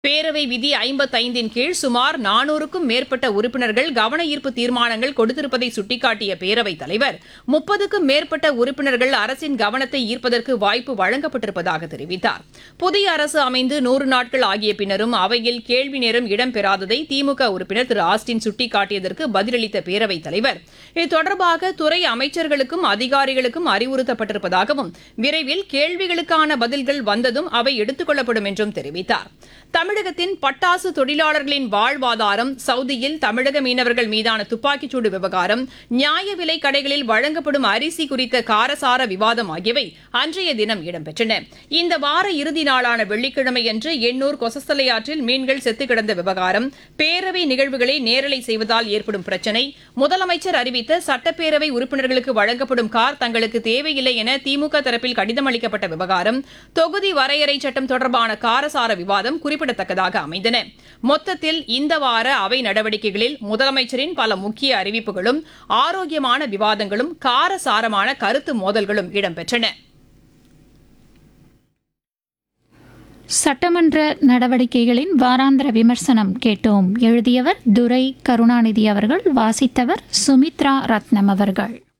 பேரவை விதி ஐம்பத்தைந்தின் கீழ் சுமார் நானூறுக்கும் மேற்பட்ட உறுப்பினர்கள் கவன ஈர்ப்பு தீர்மானங்கள் கொடுத்திருப்பதை சுட்டிக்காட்டிய பேரவைத் தலைவர் முப்பதுக்கும் மேற்பட்ட உறுப்பினர்கள் அரசின் கவனத்தை ஈர்ப்பதற்கு வாய்ப்பு வழங்கப்பட்டிருப்பதாக தெரிவித்தார் புதிய அரசு அமைந்து நூறு நாட்கள் ஆகிய பின்னரும் அவையில் கேள்வி நேரம் இடம்பெறாததை திமுக உறுப்பினர் திரு ஆஸ்டின் சுட்டிக்காட்டியதற்கு பதிலளித்த பேரவைத் தலைவர் இது தொடர்பாக துறை அமைச்சர்களுக்கும் அதிகாரிகளுக்கும் அறிவுறுத்தப்பட்டிருப்பதாகவும் விரைவில் கேள்விகளுக்கான பதில்கள் வந்ததும் அவை எடுத்துக் கொள்ளப்படும் என்றும் தெரிவித்தார் தமிழகத்தின் பட்டாசு தொழிலாளர்களின் வாழ்வாதாரம் சவுதியில் தமிழக மீனவர்கள் மீதான துப்பாக்கிச்சூடு விவகாரம் நியாய விலை கடைகளில் வழங்கப்படும் அரிசி குறித்த காரசார விவாதம் ஆகியவை அன்றைய தினம் இடம்பெற்றன இந்த வார இறுதி நாளான வெள்ளிக்கிழமையன்று எண்ணூர் கொசஸ்தலை ஆற்றில் மீன்கள் செத்து கிடந்த விவகாரம் பேரவை நிகழ்வுகளை நேரலை செய்வதால் ஏற்படும் பிரச்சினை முதலமைச்சர் அறிவித்த சட்டப்பேரவை உறுப்பினர்களுக்கு வழங்கப்படும் கார் தங்களுக்கு தேவையில்லை என திமுக தரப்பில் கடிதம் அளிக்கப்பட்ட விவகாரம் தொகுதி வரையறை சட்டம் தொடர்பான காரசார விவாதம் குறிப்பிடத்தக்கதாக அமைந்தன மொத்தத்தில் இந்த வார அவை நடவடிக்கைகளில் முதலமைச்சரின் பல முக்கிய அறிவிப்புகளும் ஆரோக்கியமான விவாதங்களும் காரசாரமான கருத்து மோதல்களும் இடம்பெற்றன சட்டமன்ற நடவடிக்கைகளின் வாராந்திர விமர்சனம் கேட்டோம் எழுதியவர் துரை கருணாநிதி அவர்கள் வாசித்தவர் சுமித்ரா ரத்னம் அவர்கள்